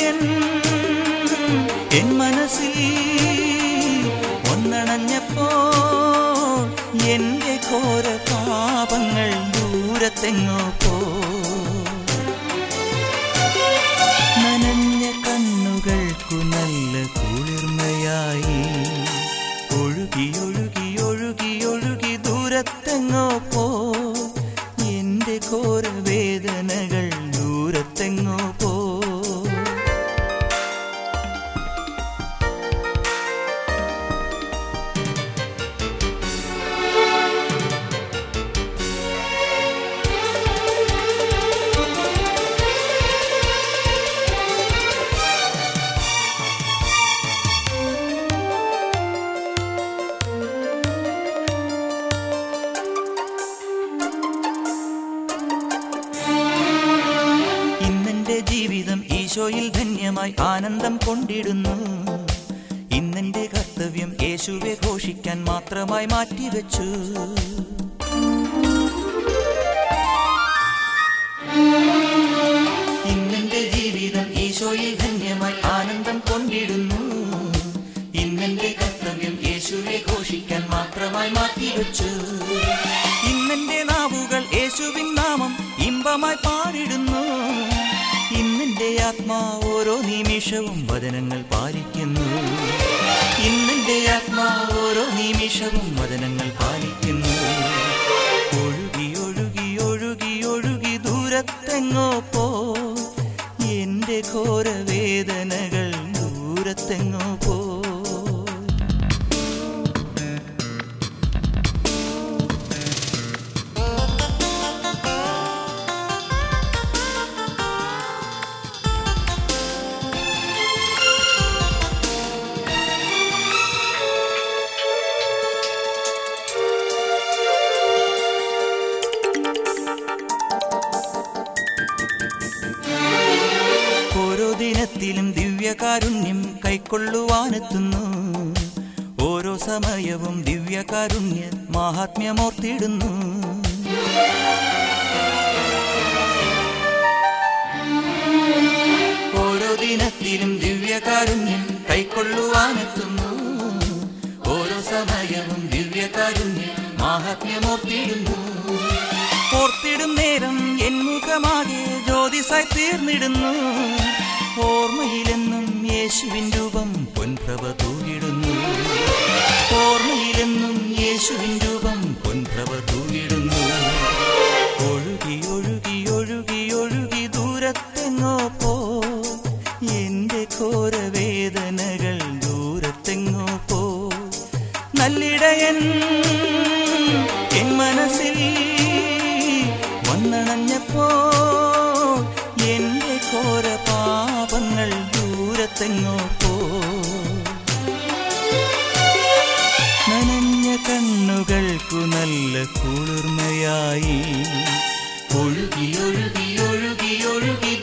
നല്ലിടയൻ N മനസ്സിൽ ഒന്നണഞ്ഞപ്പോൾ എന്റെ ഘോര പാപങ്ങൾ ദൂരത്തെങ്ങോ പോ നനഞ്ഞ കണ്ണുകൾക്കു നല്ല കുളിർമയായി ഒഴുകി ഒഴുകി ഒഴുകി ഒഴുകി ദൂരത്തെങ്ങോ പോ എന്റെ ഘോര വേദനകൾ ദൂരത്തെങ്ങോ പോ ഇന്നെന്റെ ജീവിതം ഈശോയിൽ ധന്യമായി ആനന്ദം കൊണ്ടിടുന്നു ഇന്നെന്റെ കർത്തവ്യം യേശുവെ ഘോഷിക്കാൻ മാത്രമായി മാറ്റിവെച്ചു ഇന്നെന്റെ ജീവിതം ഈശോയിൽ ധന്യമായി ആനന്ദം കൊണ്ടിടുന്നു ഇന്നെന്റെ കർത്തവ്യം യേശുവെ ഘോഷിക്കാൻ മാത്രമായി മാറ്റിവെച്ചു ഇന്നെന്റെ നാവുകൾ യേശുവിൻ നാമം ഇമ്പമായി പാടിടുന്നു ഇന്നെന്റെ ആത്മാ ഓരോ നിമിഷവും വചനങ്ങൾ പാലിക്കുന്നു ഇന്നെന്റെ ആത്മാ ഓരോ നിമിഷവും വചനങ്ങൾ പാലിക്കുന്നു ഒഴുകി ഒഴുകി ഒഴുകി ഒഴുകി ദൂരത്തെങ്ങോ പോ എന്റെ ഘോര വേദനകൾ ദൂരത്തെങ്ങോ പോ ഓരോ ദിനത്തിലും ദിവ്യകാരുണ്യം കൈക്കൊള്ളുവാനെത്തുന്നു ഓരോ സമയവും ദിവ്യകാരുണ്യ മാഹാത്മ്യമോർത്തിടുന്നു ഓരോ ദിനത്തിലും ദിവ്യകാരുണ്യം കൈക്കൊള്ളുവാനെത്തുന്നു ഓരോ സമയവും ദിവ്യകാരുണ്യം മാഹാത്മ്യമോർത്തിടുന്നു ഓർത്തിടും നേരം എൻ മുഖമാകെ ജ്യോതിസായി തീർന്നിടുന്നു ഓർമ്മയിലെന്നും യേശുവിൻ രൂപം പൊൻപ്രഭ തൂകിടുന്നു ഓർമ്മയിലെന്നും യേശുവിൻ രൂപം പൊൻപ്രഭ തൂകിടുന്നു ഒഴുകി ഒഴുകി ഒഴുകി ഒഴുകി ദൂരത്തെങ്ങോ പോ എന്റെ ഘോര വേദനകൾ ദൂരത്തെങ്ങോ പോ നല്ലിടയൻ എൻ മനസ്സിൽ വന്നണഞ്ഞപ്പോ എന്റെ ഘോര പാപങ്ങൾ ദൂരത്തെങ്ങോ പോ നനഞ്ഞ കണ്ണുകൾക്കു നല്ല കുളിർമയായി ഒഴുകി ഒഴുകി ഒഴുകി ഒഴുകി